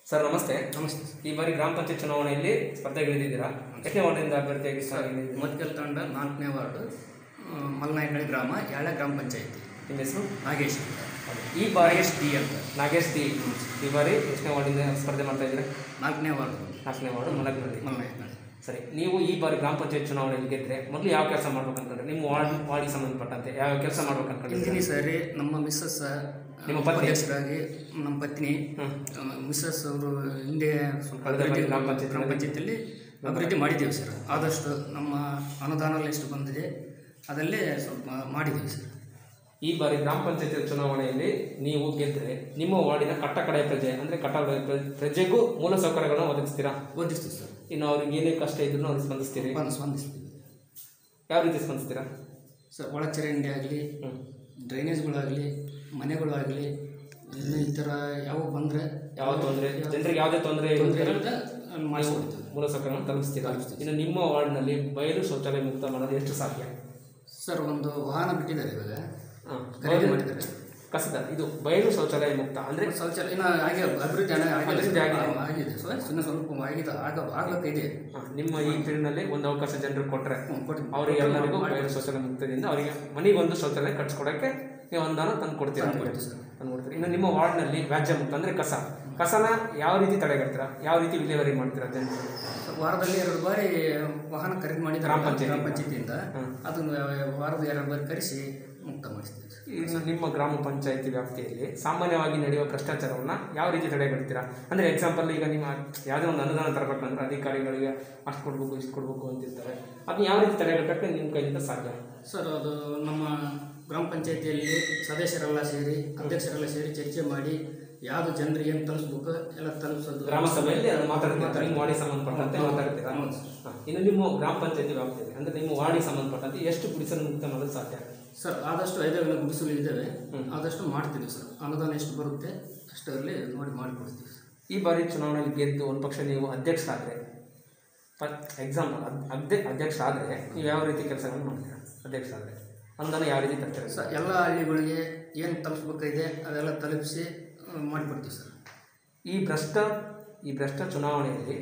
Sir ನಮಸ್ತೆ ನಮಸ್ತೆ ಈ ಬಾರಿ ಗ್ರಾಮ ಪಂಚಾಯತ್ ಚುನಾವಣೆಯಲ್ಲಿ ಸ್ಪರ್ಧೆಗಿಳಿದಿದ್ದೀರಾ ಎಷ್ಟನೇ ವಾರ್ಡಿಂದ ಅಭ್ಯರ್ಥಿಯಾಗಿ ಸ್ಥಾನಗಳಿದ್ದೀರಾ? ಮತ್ಕಲ್ ತಂಡ ನಾಲ್ಕನೇ ವಾರ್ಡು ಆ, ಮಲ್ನಾಯಕಳಿ ಗ್ರಾಮ ಯಾಳೆ ಗ್ರಾಮ ಪಂಚಾಯತಿ ನಿಮ್ಮ ಹೆಸರು ನಾಗೇಶ್ ಈ ಬಾರಿ ನಾಗೇಶ್ ಡಿ ಅಂತ ನಾಗೇಶ್ ದಿ ಈ ಬಾರಿ ಎಷ್ಟನೇ ವಾರ್ಡಿಂದ ಸ್ಪರ್ಧೆ ಮಾಡ್ತಾ ಇದ್ದೀರಾ ನಾಲ್ಕನೇ ವಾರ್ಡು ನಾಲ್ಕನೇ ವಾರ್ಡು ಮಲಗ್ನಲ್ಲಿ ಮಲ್ನಾಯಕನಹಳ್ಳಿ ಸರಿ ನೀವು ಈ ಬಾರಿ ಗ್ರಾಮ ಪಂಚಾಯತ್ ಚುನಾವಣೆಯಲ್ಲಿ ಗೆದ್ದರೆ ಮೊದಲು ಯಾವ ಕೆಲಸ ಮಾಡ್ಬೇಕು ಅನ್ಕೊಂಡ್ರೆ ನಿಮ್ಮ ವಾರ್ಡ್ ವಾರ್ಡಿಗೆ ಸಂಬಂಧಪಟ್ಟಂತೆ ಯಾವ ಕೆಲಸ ಮಾಡ್ಬೇಕು ಅನ್ಕೊಂಡ್ರೆ ಇಂದಿನ ಸಾರಿ ನಮ್ಮ ಮಿಸ್ಸಸ್ ನಿಮ್ಮ ಪತ್ನಿ? ಉಪಾಧ್ಯಕ್ಷರಾಗಿ ನಮ್ಮ ಪತ್ನಿ ಹ್ಮ್. ಆ, ಮಿಸ್ಸಸ್ ಅವರು ಹಿಂದೆ ಸ್ವಲ್ಪ ಕಳೆದ ಬಾರಿ ಅಭಿವೃದ್ಧಿ ಗ್ರಾಮ ಪಂಚಾಯತ್ ಗ್ರಾಮ ಪಂಚಾಯತಿಯಲ್ಲಿ ಅಭಿವೃದ್ಧಿ ಮಾಡಿದ್ದೇವೆ ಸರ್ ಆದಷ್ಟು ನಮ್ಮ ಅನುದಾನ ಎಷ್ಟು ಬಂದಿದೆ ಅದಲ್ಲೇ ಸ್ವಲ್ಪ ಮಾಡಿದ್ದೀವಿ ಸರ್ ಈ ಬಾರಿ ಗ್ರಾಮ ಪಂಚಾಯತ್ ಚುನಾವಣೆಯಲ್ಲಿ ನೀವು ಗೆದ್ದರೆ ನಿಮ್ಮ ವಾರ್ಡಿನ ಕಟ್ಟ ಕಡೆಯ ಪ್ರಜೆ ಅಂದರೆ ಕಟ್ಟ ಕಡೆಯ ಪ್ರ- ಪ್ರಜೆಗೂ ಮೂಲ ಸೌಕರ್ಯಗಳನ್ನು ಒದಗಿಸ್ತೀರಾ ಓದಿಸ್ತೀವಿ ಸರ್ ಇನ್ನು ಅವ್ರಿಗೆ ಏನೇ ಕಷ್ಟ ಇದ್ರೂ ಅವ್ರಿಗೆ ಸ್ಪಂದಿಸ್ತೀರಿ ಬಂದು ಸ್ಪಂದಿಸ್ತೀವಿ ಯಾವ ರೀತಿ ಸ್ಪಂದಿಸ್ತೀರಾ ಸರ್ ಒಳಚರಂಡಿ ಆಗಲಿ ಹ್ಞೂ ಡ್ರೈನೇಜ್ಗಳಾಗಲಿ ಮನೆಗಳಾಗಲಿ ಇನ್ನು ಈ ಥರ ಯಾವ ಬಂದರೆ ಯಾವ ತೊಂದರೆ ಜನರಿಗೆ ಯಾವುದೇ ತೊಂದರೆ ತೊಂದರೆ ಇಲ್ಲದೆ ಅಲ್ಲಿ ಮಾಡಿಸ್ಕೊಡ್ತೀವಿ ಮೂಲಸೌಕರ್ಯವನ್ನು ತಲುಪಿಸ್ತೀರಾ ಇನ್ನು ನಿಮ್ಮ ವಾರ್ಡ್ನಲ್ಲಿ ಬಯಲು ಶೌಚಾಲಯ ಮುಕ್ತ ಮಾಡೋದು ಎಷ್ಟು ಸಾಧ್ಯ ಸರ್ ಒಂದು ವಾಹನ ಬಿಟ್ಟಿದ್ದಾರೆ ಇವಾಗ ಹಾಂ ಖರೀದಿ ಮಾಡಿದ್ದಾರೆ ಕಸದ ಇದು ಬಯಲು ಶೌಚಾಲಯ ಮುಕ್ತ ಅಂದರೆ ಶೌಚಾಲಯ ಇನ್ನು ಹಾಗೆ ಅಭಿವೃದ್ಧಿ ಹಣ ಆಗಿದೆ ಅಭಿವೃದ್ಧಿ ಆಗಿದೆ. ಆ, ಆಗಿದೆ ಸರ್ ಇನ್ನು ಸ್ವಲ್ಪ ಆಗಿದೆ ಆಗ ಆಗ್ಲಿಕ್ಕಿದೆ ನಿಮ್ಮ ಈ ಪೀರಿಯಡ್ನಲ್ಲಿ ಒಂದು ಅವಕಾಶ ಜನರು ಕೊಟ್ಟರೆ ಹ್ಞೂ ಕೊಡಿ ಅವರಿಗೆಲ್ಲರಿಗೂ ಬಯಲು ಶೌಚಾಲಯ ಮುಕ್ತದಿಂದ ಅವರಿಗೆ ಮನೆಗೊಂದು ಶೌಚಾಲಯ ಕಟ್ಸ್ಕೊಡಕ್ಕೆ ನೀವು ಅನುದಾನ ತಂದು ಕೊಡ್ತೀರಾ ತಂದು ಕೊಡ್ತೀವಿ ಸರ್. ತಂದು ಕೊಡ್ತೀರಿ ಇನ್ನು ನಿಮ್ಮ ವಾರ್ಡ್ನಲ್ಲಿ ವ್ಯಾಜ್ಯ ಮುಕ್ತ ಅಂದರೆ ಕಸ ಕಸನ ಯಾವ ರೀತಿ ತಡೆಗಟ್ತೀರಾ ಯಾವ ರೀತಿ ವಿಲೇವಾರಿ ಮಾಡ್ತೀರಾ ಜನರು ಸರ್, ವಾರದಲ್ಲಿ ಎರಡು ಬಾರಿ ವಾಹನ ಖರೀದಿ ಮಾಡಿದ್ದಾರೆ ಗ್ರಾಮ ಪಂಚಾಯ್ತಿ. ಗ್ರಾಮ ಪಂಚಾಯತಿಯಿಂದ ಹ್ಮ್. ಅದನ್ನು ವಾರದ ಎರಡು ಬಾರಿ ಕರೆಸಿ ಮುಕ್ತ ಮಾಡಿಸ್ತೀವಿ ಸರ್ ಇನ್ನು ನಿಮ್ಮ ಗ್ರಾಮ ಪಂಚಾಯತಿ ವ್ಯಾಪ್ತಿಯಲ್ಲಿ ಸಾಮಾನ್ಯವಾಗಿ ನಡೆಯುವ ಭ್ರಷ್ಟಾಚಾರವನ್ನು ಯಾವ ರೀತಿ ತಡೆಗಟ್ತೀರಾ ಅಂದರೆ ಎಕ್ಸಾಂಪಲ್ ಈಗ ನಿಮ್ಮ ಯಾವುದೇ ಒಂದು ಅನುದಾನ ತರಬೇಕಂದ್ರೆ ಅಧಿಕಾರಿಗಳಿಗೆ ಅಷ್ಟು ಕೊಡಬೇಕು ಇಷ್ಟು ಕೊಡಬೇಕು ಅಂತಿರ್ತಾರೆ ಅದನ್ನ ಯಾವ ರೀತಿ ತಡೆಗಟ್ಟಕ್ಕೆ ನಿಮ್ಮ ಕೈಯಿಂದ ಸಾಧ್ಯ ಸರ್ ಅದು ನಮ್ಮ ಗ್ರಾಮ ಪಂಚಾಯತಿಯಲ್ಲಿ ಸದಸ್ಯರೆಲ್ಲ ಸೇರಿ ಅಧ್ಯಕ್ಷರೆಲ್ಲ ಸೇರಿ ಚರ್ಚೆ ಮಾಡಿ ಯಾವುದು ಜನರಿಗೆ ಏನು ತಲುಪಿಸ್ಬೇಕು ಎಲ್ಲ ತಲುಪಿಸೋದು ಗ್ರಾಮ ಸಭೆಯಲ್ಲಿ ಅದು ಮಾತಾಡ್ತೀರಾ ನಿಮ್ಮ ವಾರ್ಡಿಗೆ ಸಂಬಂಧಪಟ್ಟಂತೆ ಮಾತಾಡ್ತೀರಾ ಹೌದು. ಹಾ. ಇನ್ನು ನಿಮ್ಮ ಗ್ರಾಮ ಪಂಚಾಯತಿ ವ್ಯಾಪ್ತಿಯಲ್ಲಿ ಅಂದರೆ ನಿಮ್ಮ ವಾರ್ಡಿಗೆ ಸಂಬಂಧಪಟ್ಟಂತೆ ಎಷ್ಟು ಗುಡಿಸಲು ಮುಕ್ತ ಮಾಡೋದು ಸಾಧ್ಯ ಸರ್ ಆದಷ್ಟು ಐದವೆಲ್ಲ ಗುಡಿಸಲು ಇದ್ದಾವೆ ಆದಷ್ಟು ಮಾಡ್ತೀವಿ ಸರ್ ಅನುದಾನ ಎಷ್ಟು ಬರುತ್ತೆ ಅಷ್ಟರಲ್ಲಿ ನೋಡಿ ಮಾಡಿಕೊಡ್ತೀವಿ ಸರ್ ಈ ಬಾರಿ ಚುನಾವಣೆಯಲ್ಲಿ ಗೆದ್ದು ಒಂದು ಪಕ್ಷ ನೀವು ಅಧ್ಯಕ್ಷರಾದರೆ ಎಕ್ಸಾಂಪಲ್ ಅಧ್ಯ ಅಧ್ಯಕ್ಷ ಆದರೆ ನೀವು ಯಾವ ರೀತಿ ಕೆಲಸಗಳನ್ನು ಮಾಡ್ತೀರಾ ಅಧ್ಯಕ್ಷ ಆದರೆ ಅನುದಾನ ಯಾವ ರೀತಿ ತರ್ತೀರಾ ಸರ್ ಎಲ್ಲ ಹಳ್ಳಿಗಳಿಗೆ ಏನು ತಲುಪಿಸ್ಬೇಕಾಗಿದೆ ಅದೆಲ್ಲ ತಲುಪಿಸಿ ಆ, ಮಾಡಿಕೊಡ್ತೀವಿ ಸರ್ ಈ ಭ್ರಷ್ಟ ಈ ಭ್ರಷ್ಟ ಚುನಾವಣೆಯಲ್ಲಿ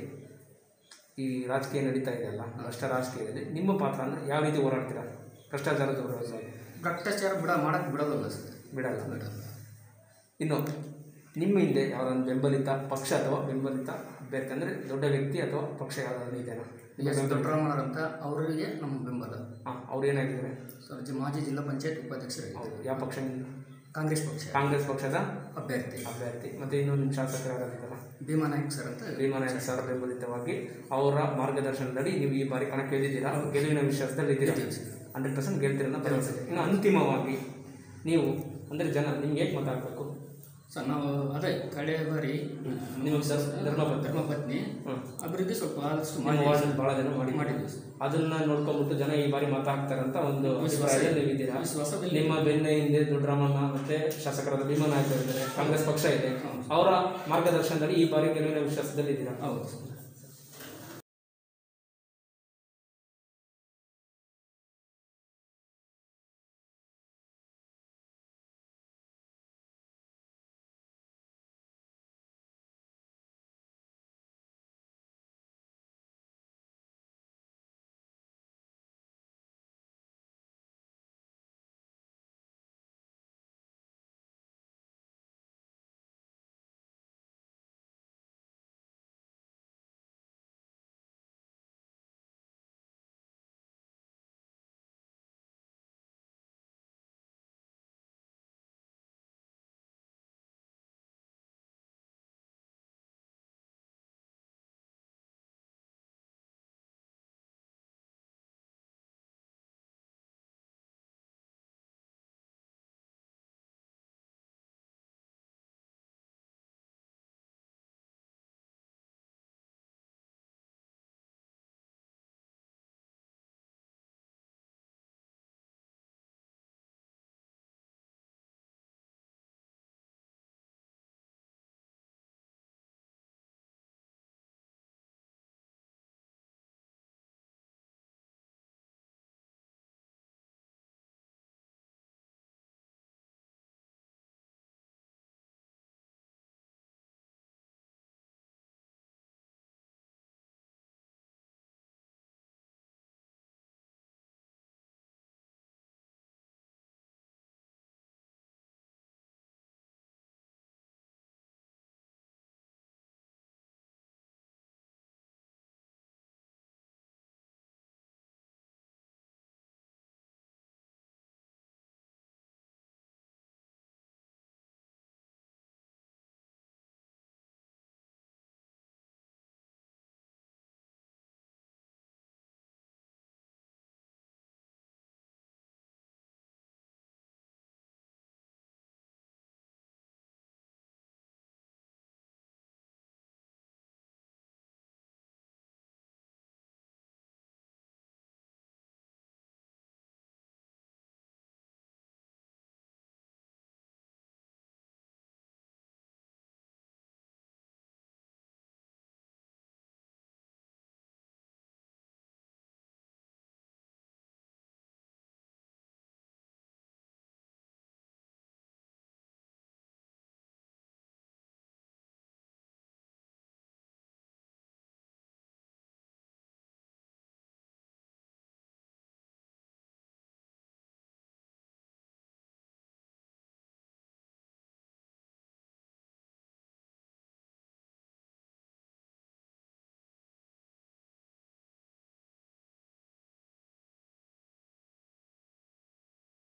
ಈ ರಾಜಕೀಯ ನಡೀತಾ ಇದೆಯಲ್ಲ ಭ್ರಷ್ಟ ರಾಜಕೀಯದಲ್ಲಿ ನಿಮ್ಮ ಪಾತ್ರ ಅಂದರೆ ಯಾವ ರೀತಿ ಹೋರಾಡ್ತೀರಾ ಭ್ರಷ್ಟಾಚಾರದ ವಿರೋಧ ಭ್ರಷ್ಟಾಚಾರ ಬಿಡ ಮಾಡೋಕ್ಕೆ ಬಿಡೋದಲ್ಲ ಸರ್ ಬಿಡಲ್ಲ ಬಿಡಲ್ಲ ಇನ್ನು ನಿಮ್ಮ ಹಿಂದೆ ಯಾವುದೊಂದು ಬೆಂಬಲಿತ ಪಕ್ಷ ಅಥವಾ ಬೆಂಬಲಿತ ಅಭ್ಯರ್ಥಿ ಅಂದರೆ ದೊಡ್ಡ ವ್ಯಕ್ತಿ ಅಥವಾ ಪಕ್ಷ ಯಾವುದಾದ್ರು ಇದೆಯಾ ಎಸ್ ದೊಡ್ಡರಾಮಣ್ಣವ್ರು ಅಂತ ಅವರಿಗೆ ನಮ್ಮ ಬೆಂಬಲ ಹಾಂ ಅವ್ರು ಏನಾಗಿದ್ದಾರೆ ಸರ್ ಜಿ ಮಾಜಿ ಜಿಲ್ಲಾ ಪಂಚಾಯತ್ ಉಪಾಧ್ಯಕ್ಷರಾಗಿ ಹೌದು ಯಾವ ಪಕ್ಷದಿಂದ ಕಾಂಗ್ರೆಸ್ ಪಕ್ಷ ಕಾಂಗ್ರೆಸ್ ಪಕ್ಷದ ಅಭ್ಯರ್ಥಿ ಅಭ್ಯರ್ಥಿ ಮತ್ತು ಇನ್ನೊಂದು ನಿಮ್ಮ ಶಾಸಕರು ಯಾರಾಗಿದ್ದಾರಾ ಭೀಮಾ ನಾಯ್ಕ್ ಸರ್ ಅಂತ ಭೀಮನಾಯಕ ಸರ್ ಬೆಂಬಲಿತವಾಗಿ ಅವರ ಮಾರ್ಗದರ್ಶನದಲ್ಲಿ ನೀವು ಈ ಬಾರಿ ಕಣಕ್ಕೆ ಇಳಿದಿದ್ದೀರಾ ಗೆಲುವಿನ ವಿಶ್ವಾಸದಲ್ಲಿ ಇದ್ದೀರಾ ಹಂಡ್ರೆಡ್ ಪರ್ಸೆಂಟ್ ಗೆಲ್ತೀರನ್ನ ಭರವಸೆ ಇದೆ. ಇನ್ನು ಅಂತಿಮವಾಗಿ ನೀವು ಅಂದರೆ ಜನ ನಿಮ್ಗೆ ಹೇಗೆ ಮತ ಹಾಕಬೇಕು ಸರ್ ನಾವು ಅದೇ ಕಳೆಯ ಬಾರಿ ನಿಮ್ಮ ಸರ್ ಧರ್ಮಪತ್ರ ಧರ್ಮಪತ್ನಿ ಹ್ಮ್. ಅಭಿವೃದ್ಧಿ ಸ್ವಲ್ಪ ಆದಷ್ಟು ನಿಮ್ಮ ಮಾಡಿ ವಾರ್ಡಲ್ಲಿ ಭಾಳ ಜನ ಮಾಡಿ ಮಾಡಿದ್ದೀವಿ ಸರ್. ಅದನ್ನ ನೋಡ್ಕೊಂಡ್ಬಿಟ್ಟು ಜನ ಈ ಬಾರಿ ಮತ ಹಾಕ್ತಾರಂತ ಒಂದು ಅಭಿಪ್ರಾಯದಲ್ಲಿ ನೀವು ಇದ್ದೀರಾ ವಿಶ್ವಾಸದಲ್ಲಿ ನಿಮ್ಮ ಬೆನ್ನ ಹಿಂದೆ ದೊಡ್ಡರಾಮಣ್ಣ ಮತ್ತೆ ಶಾಸಕರಾದ ಭೀಮನಾಯಕ ಇದ್ದಾರೆ ಕಾಂಗ್ರೆಸ್ ಪಕ್ಷ ಇದೆ ಅವರ ಮಾರ್ಗದರ್ಶನದಲ್ಲಿ ಈ ಬಾರಿ ಗೆಲುವಿನ ವಿಶ್ವಾಸದಲ್ಲಿ ಇದ್ದೀರಾ ಹೌದು ಸರ್